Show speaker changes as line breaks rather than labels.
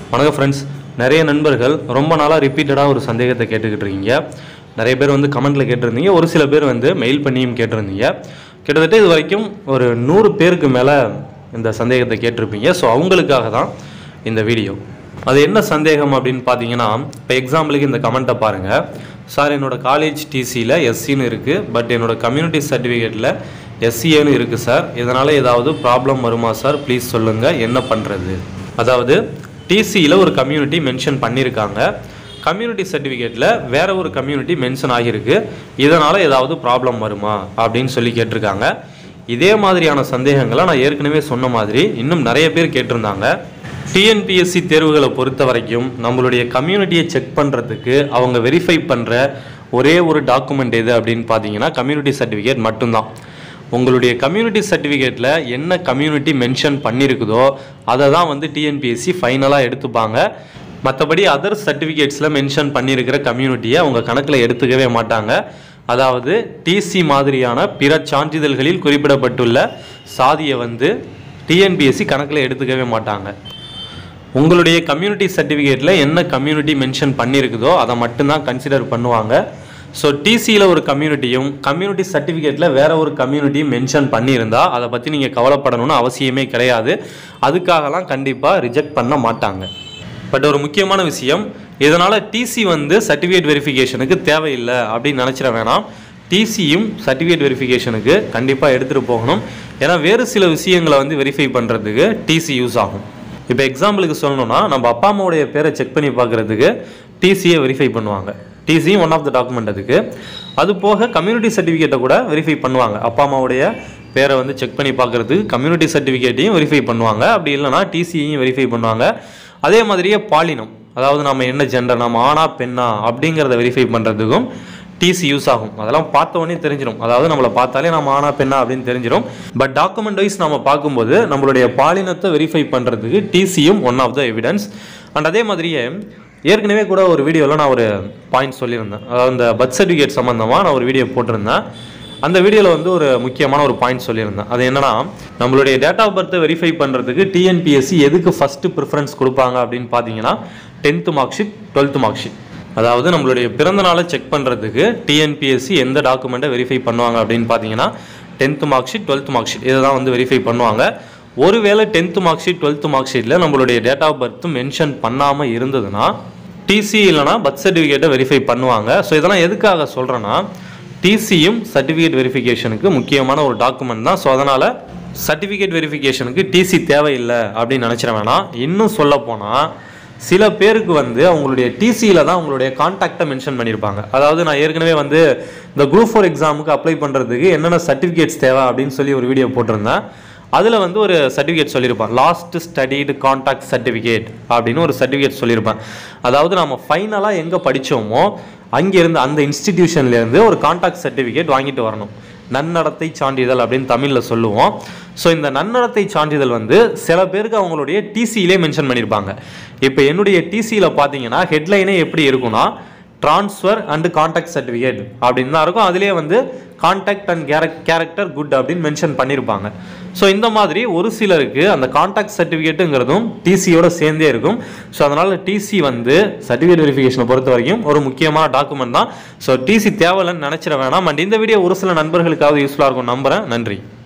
வணக்கம் ஃப்ரெண்ட்ஸ் நிறைய நண்பர்கள் ரொம்ப நாளாக ரிப்பீட்டடாக ஒரு சந்தேகத்தை கேட்டுக்கிட்டு இருக்கீங்க நிறைய பேர் வந்து கமெண்ட்டில் கேட்டிருந்தீங்க ஒரு சில பேர் வந்து மெயில் பண்ணியும் கேட்டிருந்தீங்க கிட்டத்தட்ட இது வரைக்கும் ஒரு நூறு பேருக்கு மேலே இந்த சந்தேகத்தை கேட்டிருப்பீங்க ஸோ அவங்களுக்காக தான் இந்த வீடியோ அது என்ன சந்தேகம் அப்படின்னு பார்த்தீங்கன்னா இப்போ எக்ஸாம்பிளுக்கு இந்த கமெண்ட்டை பாருங்கள் சார் என்னோட காலேஜ் டிசியில் எஸ்சின்னு இருக்குது பட் என்னோட கம்யூனிட்டி சர்டிஃபிகேட்டில் எஸ்சிஏன்னு இருக்குது சார் இதனால் ஏதாவது ப்ராப்ளம் வருமா சார் ப்ளீஸ் சொல்லுங்கள் என்ன பண்ணுறது அதாவது டிசியில் ஒரு கம்யூனிட்டி மென்ஷன் பண்ணியிருக்காங்க கம்யூனிட்டி சர்டிஃபிகேட்டில் வேற ஒரு கம்யூனிட்டி மென்ஷன் ஆகியிருக்கு இதனால் ஏதாவது ப்ராப்ளம் வருமா அப்படின்னு சொல்லி கேட்டிருக்காங்க இதே மாதிரியான சந்தேகங்களை நான் ஏற்கனவே சொன்ன மாதிரி இன்னும் நிறைய பேர் கேட்டிருந்தாங்க டிஎன்பிஎஸ்சி தேர்வுகளை பொறுத்த வரைக்கும் நம்மளுடைய கம்யூனிட்டியை செக் பண்ணுறதுக்கு அவங்க வெரிஃபை பண்ணுற ஒரே ஒரு டாக்குமெண்ட் எது அப்படின்னு பார்த்தீங்கன்னா கம்யூனிட்டி சர்டிஃபிகேட் மட்டும்தான் உங்களுடைய கம்யூனிட்டி சர்டிஃபிகேட்டில் என்ன கம்யூனிட்டி மென்ஷன் பண்ணியிருக்குதோ அதை தான் வந்து டிஎன்பிஎஸ்சி ஃபைனலாக எடுத்துப்பாங்க மற்றபடி அதர் சர்டிஃபிகேட்ஸில் மென்ஷன் பண்ணியிருக்கிற கம்யூனிட்டியை அவங்க கணக்கில் எடுத்துக்கவே மாட்டாங்க அதாவது டிசி மாதிரியான பிற சான்றிதழ்களில் குறிப்பிடப்பட்டுள்ள சாதியை வந்து டிஎன்பிஎஸ்சி கணக்கில் எடுத்துக்கவே மாட்டாங்க உங்களுடைய கம்யூனிட்டி சர்டிஃபிகேட்டில் என்ன கம்யூனிட்டி மென்ஷன் பண்ணியிருக்குதோ அதை மட்டும்தான் கன்சிடர் பண்ணுவாங்க ஸோ டிசியில் ஒரு கம்யூனிட்டியும் கம்யூனிட்டி சர்டிஃபிகேட்டில் வேற ஒரு கம்யூனிட்டியும் மென்ஷன் பண்ணியிருந்தா அதை பற்றி நீங்கள் கவலைப்படணும்னு அவசியமே கிடையாது அதுக்காகலாம் கண்டிப்பாக ரிஜெக்ட் பண்ண மாட்டாங்க பட் ஒரு முக்கியமான விஷயம் இதனால் டிசி வந்து சர்டிஃபிகேட் வெரிஃபிகேஷனுக்கு தேவையில்லை அப்படின்னு நினச்சிட வேணாம் டிசியும் சர்டிஃபிகேட் வெரிஃபிகேஷனுக்கு கண்டிப்பாக எடுத்துகிட்டு போகணும் ஏன்னா வேறு சில விஷயங்களை வந்து வெரிஃபை பண்ணுறதுக்கு டிசி யூஸ் ஆகும் இப்போ எக்ஸாம்பிளுக்கு சொல்லணும்னா நம்ம அப்பா அம்மாவுடைய பேரை செக் பண்ணி பார்க்குறதுக்கு டிசியை வெரிஃபை பண்ணுவாங்க டிசியும் ஒன் ஆஃப் த டாக்குமெண்ட் அதுக்கு அது போக கம்யூனிட்டி சர்டிஃபிகேட்டை கூட வெரிஃபை பண்ணுவாங்க அப்பா அம்மாவுடைய பேரை வந்து செக் பண்ணி பார்க்குறதுக்கு கம்யூனிட்டி சர்டிஃபிகேட்டையும் வெரிஃபை பண்ணுவாங்க அப்படி இல்லைனா டிசியையும் வெரிஃபை பண்ணுவாங்க அதே மாதிரியே பாலினம் அதாவது நம்ம என்ன ஜெண்டர் நம்ம ஆணா பெண்ணா அப்படிங்கிறத வெரிஃபை பண்ணுறதுக்கும் டிசி யூஸ் ஆகும் அதெல்லாம் பார்த்த உடனே தெரிஞ்சிடும் அதாவது நம்மளை பார்த்தாலே நம்ம ஆனா பெண்ணா அப்படின்னு தெரிஞ்சிடும் பட் டாக்குமெண்ட் வைஸ் நம்ம பார்க்கும்போது நம்மளுடைய பாலினத்தை வெரிஃபை பண்ணுறதுக்கு டிசியும் one of the evidence and அதே மாதிரியே ஏற்கனவே கூட ஒரு வீடியோவில் நான் ஒரு பாயிண்ட் சொல்லியிருந்தேன் அதாவது இந்த பர்த் சர்டிஃபிகேட் சம்மந்தமாக நான் ஒரு வீடியோ போட்டிருந்தேன் அந்த வீடியோவில் வந்து ஒரு முக்கியமான ஒரு பாயிண்ட் சொல்லியிருந்தேன் அது என்னன்னா நம்மளுடைய டேட் ஆஃப் பர்த்தை வெரிஃபை பண்ணுறதுக்கு டிஎன்பிஎஸ்சி எதுக்கு ஃபஸ்ட்டு ப்ரிஃபரன்ஸ் கொடுப்பாங்க அப்படின்னு பார்த்தீங்கன்னா tenth mark sheet twelfth mark sheet அதாவது நம்மளுடைய பிறந்த நாளை செக் பண்ணுறதுக்கு டிஎன்பிஎஸ்சி எந்த டாக்குமெண்ட்டை வெரிஃபை பண்ணுவாங்க அப்படின்னு பார்த்தீங்கன்னா tenth mark sheet twelfth mark sheet இதை தான் வந்து வெரிஃபை பண்ணுவாங்க ஒருவேளை tenth mark sheet twelfth mark ஷீட்டில் நம்மளுடைய டேட் ஆஃப் பர்த் மென்ஷன் பண்ணாமல் இருந்ததுன்னா டிசி இல்லைனா பர்த் சர்டிஃபிகேட்டை வெரிஃபை பண்ணுவாங்க ஸோ இதெல்லாம் எதுக்காக சொல்கிறேன்னா டிசியும் சர்டிஃபிகேட் வெரிஃபிகேஷனுக்கு முக்கியமான ஒரு டாக்குமெண்ட் தான் ஸோ அதனால் சர்டிஃபிகேட் வெரிஃபிகேஷனுக்கு டிசி தேவையில்லை அப்படின்னு நினச்சிட வேணாம் இன்னும் சொல்ல போனால் சில பேருக்கு வந்து அவங்களுடைய டிசியில் தான் அவங்களுடைய கான்டாக்டை மென்ஷன் பண்ணியிருப்பாங்க அதாவது நான் ஏற்கனவே வந்து இந்த குரூப் ஃபோர் எக்ஸாமுக்கு அப்ளை பண்ணுறதுக்கு என்னென்ன சர்டிஃபிகேட்ஸ் தேவை அப்படின்னு சொல்லி ஒரு வீடியோ போட்டிருந்தேன் அதில் வந்து ஒரு சர்டிஃபிகேட் சொல்லியிருப்பான் லாஸ்ட் ஸ்டடிடு கான்டாக்ட் சர்டிஃபிகேட் அப்படின்னு ஒரு சர்டிஃபிகேட் சொல்லியிருப்பேன் அதாவது நம்ம ஃபைனலாக எங்கே படித்தோமோ அங்கேருந்து அந்த இன்ஸ்டிடியூஷன்லேருந்து ஒரு கான்டாக்ட் சர்டிஃபிகேட் வாங்கிட்டு வரணும் நன்னடத்தை சான்றிதழ் அப்படின்னு தமிழில் சொல்லுவோம் ஸோ இந்த நன்னடத்தை சான்றிதழ் வந்து சில பேருக்கு அவங்களுடைய டிசியிலே மென்ஷன் பண்ணியிருப்பாங்க இப்போ என்னுடைய டிசியில் பார்த்தீங்கன்னா ஹெட்லைனே எப்படி இருக்கும்னா ட்ரான்ஸ்ஃபர் அண்ட் கான்டாக்ட் சர்டிஃபிகேட் அப்படின்னு தான் இருக்கும் அதுலேயே வந்து கான்டாக்ட் அண்ட் கேரக்டர் குட் அப்படின்னு மென்ஷன் பண்ணியிருப்பாங்க ஸோ இந்த மாதிரி ஒரு சிலருக்கு அந்த கான்டாக்ட் சர்டிஃபிகேட்டுங்கிறதும் டிசியோட சேர்ந்தே இருக்கும் ஸோ அதனால் டிசி வந்து சர்டிஃபிகேட் வெரிஃபிகேஷனை பொறுத்த வரைக்கும் ஒரு முக்கியமான டாக்குமெண்ட் தான் ஸோ டிசி தேவையில்லைன்னு நினச்சிட வேணாம் அண்ட் இந்த வீடியோ ஒரு சில நண்பர்களுக்காவது யூஸ்ஃபுல்லாக இருக்கும் நம்புகிறேன் நன்றி